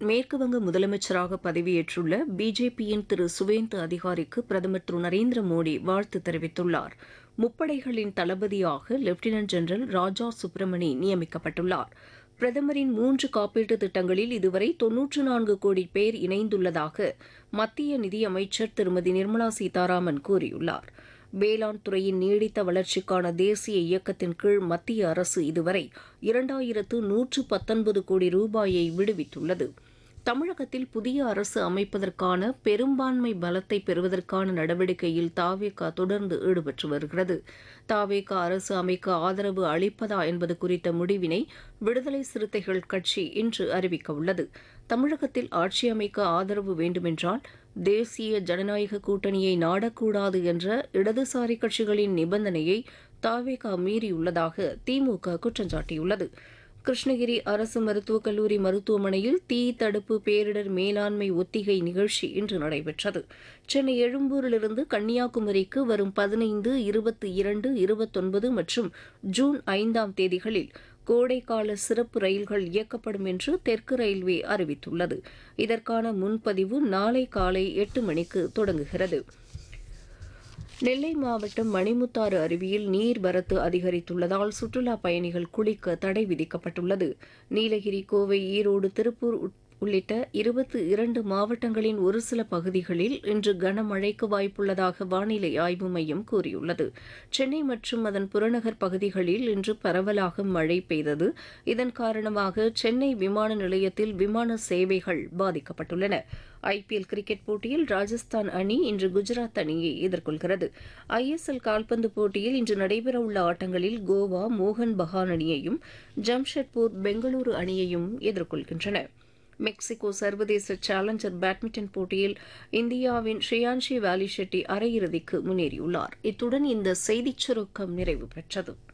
மேற்குவங்க முதலமைச்சராக பதவியேற்றுள்ள பிஜேபியின் திரு சுவேந்து அதிகாரிக்கு பிரதமர் திரு நரேந்திர மோடி வாழ்த்து தெரிவித்துள்ளார் முப்படைகளின் தளபதியாக லெப்டினன்ட் ஜெனரல் ராஜா சுப்பிரமணி நியமிக்கப்பட்டுள்ளார் பிரதமரின் மூன்று காப்பீட்டு திட்டங்களில் இதுவரை தொன்னூற்று நான்கு கோடி பேர் இணைந்துள்ளதாக மத்திய நிதியமைச்சர் திருமதி நிர்மலா சீதாராமன் கூறியுள்ளார் வேளாண் துறையின் நீடித்த வளர்ச்சிக்கான தேசிய இயக்கத்தின் கீழ் மத்திய அரசு இதுவரை இரண்டாயிரத்து நூற்று பத்தொன்பது கோடி ரூபாயை விடுவித்துள்ளது தமிழகத்தில் புதிய அரசு அமைப்பதற்கான பெரும்பான்மை பலத்தை பெறுவதற்கான நடவடிக்கையில் தாவேகா தொடர்ந்து ஈடுபட்டு வருகிறது தாவேகா அரசு அமைக்க ஆதரவு அளிப்பதா என்பது குறித்த முடிவினை விடுதலை சிறுத்தைகள் கட்சி இன்று அறிவிக்க உள்ளது தமிழகத்தில் ஆட்சி அமைக்க ஆதரவு வேண்டுமென்றால் தேசிய ஜனநாயக கூட்டணியை நாடக்கூடாது என்ற இடதுசாரி கட்சிகளின் நிபந்தனையை தாவேகா மீறியுள்ளதாக திமுக குற்றம் சாட்டியுள்ளது கிருஷ்ணகிரி அரசு மருத்துவக் கல்லூரி மருத்துவமனையில் தீ தடுப்பு பேரிடர் மேலாண்மை ஒத்திகை நிகழ்ச்சி இன்று நடைபெற்றது சென்னை எழும்பூரிலிருந்து கன்னியாகுமரிக்கு வரும் பதினைந்து இருபத்தி இரண்டு இருபத்தொன்பது மற்றும் ஜூன் ஐந்தாம் தேதிகளில் கோடைக்கால சிறப்பு ரயில்கள் இயக்கப்படும் என்று தெற்கு ரயில்வே அறிவித்துள்ளது இதற்கான முன்பதிவு நாளை காலை எட்டு மணிக்கு தொடங்குகிறது நெல்லை மாவட்டம் மணிமுத்தாறு அருவியில் நீர்வரத்து அதிகரித்துள்ளதால் சுற்றுலா பயணிகள் குளிக்க தடை விதிக்கப்பட்டுள்ளது நீலகிரி கோவை ஈரோடு திருப்பூர் உள்ளிட்ட இருபத்தி இரண்டு மாவட்டங்களின் ஒரு சில பகுதிகளில் இன்று கனமழைக்கு வாய்ப்புள்ளதாக வானிலை ஆய்வு மையம் கூறியுள்ளது சென்னை மற்றும் அதன் புறநகர் பகுதிகளில் இன்று பரவலாக மழை பெய்தது இதன் காரணமாக சென்னை விமான நிலையத்தில் விமான சேவைகள் பாதிக்கப்பட்டுள்ளன ஐபிஎல் கிரிக்கெட் போட்டியில் ராஜஸ்தான் அணி இன்று குஜராத் அணியை எதிர்கொள்கிறது ஐஎஸ்எல் கால்பந்து போட்டியில் இன்று நடைபெறவுள்ள ஆட்டங்களில் கோவா மோகன் பகான் அணியையும் ஜம்ஷெட்பூர் பெங்களூரு அணியையும் எதிர்கொள்கின்றன மெக்சிகோ சர்வதேச சேலஞ்சர் பேட்மிண்டன் போட்டியில் இந்தியாவின் ஷ்ரியான்ஷி வேலி ஷெட்டி அரையிறுதிக்கு முன்னேறியுள்ளார் இத்துடன் இந்த செய்திச் சுருக்கம் நிறைவு பெற்றது